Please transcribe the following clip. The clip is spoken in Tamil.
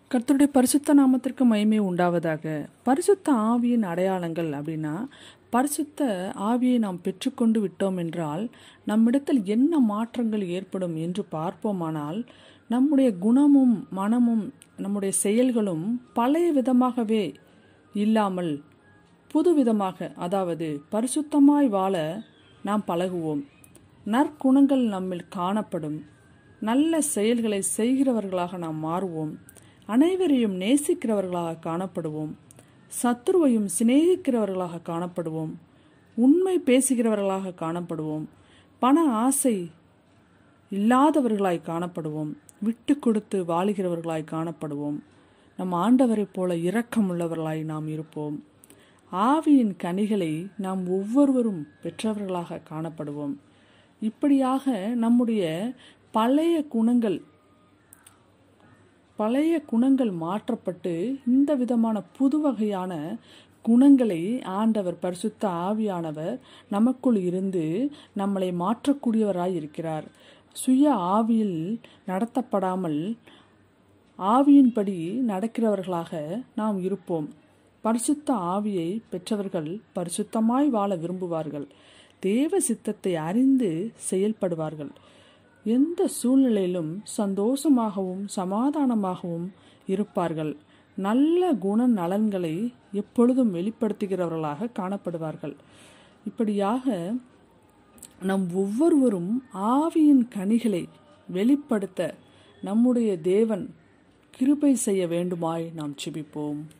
கர்த்தருடைய பரிசுத்த நாமத்திற்கு மகிமை உண்டாவதாக பரிசுத்த ஆவியின் அடையாளங்கள் அப்படின்னா பரிசுத்த ஆவியை நாம் பெற்றுக்கொண்டு விட்டோம் என்றால் நம்மிடத்தில் என்ன மாற்றங்கள் ஏற்படும் என்று பார்ப்போமானால் நம்முடைய குணமும் மனமும் நம்முடைய செயல்களும் பழைய விதமாகவே இல்லாமல் புது விதமாக அதாவது பரிசுத்தமாய் வாழ நாம் பழகுவோம் நற்குணங்கள் நம்மில் காணப்படும் நல்ல செயல்களை செய்கிறவர்களாக நாம் மாறுவோம் அனைவரையும் நேசிக்கிறவர்களாக காணப்படுவோம் சத்துருவையும் சிநேகிக்கிறவர்களாக காணப்படுவோம் உண்மை பேசுகிறவர்களாக காணப்படுவோம் பண ஆசை இல்லாதவர்களாய் காணப்படுவோம் விட்டு கொடுத்து வாழுகிறவர்களாய் காணப்படுவோம் நம் ஆண்டவரைப் போல இரக்கமுள்ளவர்களாய் நாம் இருப்போம் ஆவியின் கனிகளை நாம் ஒவ்வொருவரும் பெற்றவர்களாக காணப்படுவோம் இப்படியாக நம்முடைய பழைய குணங்கள் பழைய குணங்கள் மாற்றப்பட்டு இந்த விதமான புது வகையான குணங்களை ஆண்டவர் பரிசுத்த ஆவியானவர் நமக்குள் இருந்து நம்மளை மாற்றக்கூடியவராய் இருக்கிறார் சுய ஆவியில் நடத்தப்படாமல் ஆவியின்படி நடக்கிறவர்களாக நாம் இருப்போம் பரிசுத்த ஆவியை பெற்றவர்கள் பரிசுத்தமாய் வாழ விரும்புவார்கள் தேவ சித்தத்தை அறிந்து செயல்படுவார்கள் எந்த சூழ்நிலையிலும் சந்தோஷமாகவும் சமாதானமாகவும் இருப்பார்கள் நல்ல குண நலன்களை எப்பொழுதும் வெளிப்படுத்துகிறவர்களாக காணப்படுவார்கள் இப்படியாக நம் ஒவ்வொருவரும் ஆவியின் கனிகளை வெளிப்படுத்த நம்முடைய தேவன் கிருபை செய்ய வேண்டுமாய் நாம் செபிப்போம்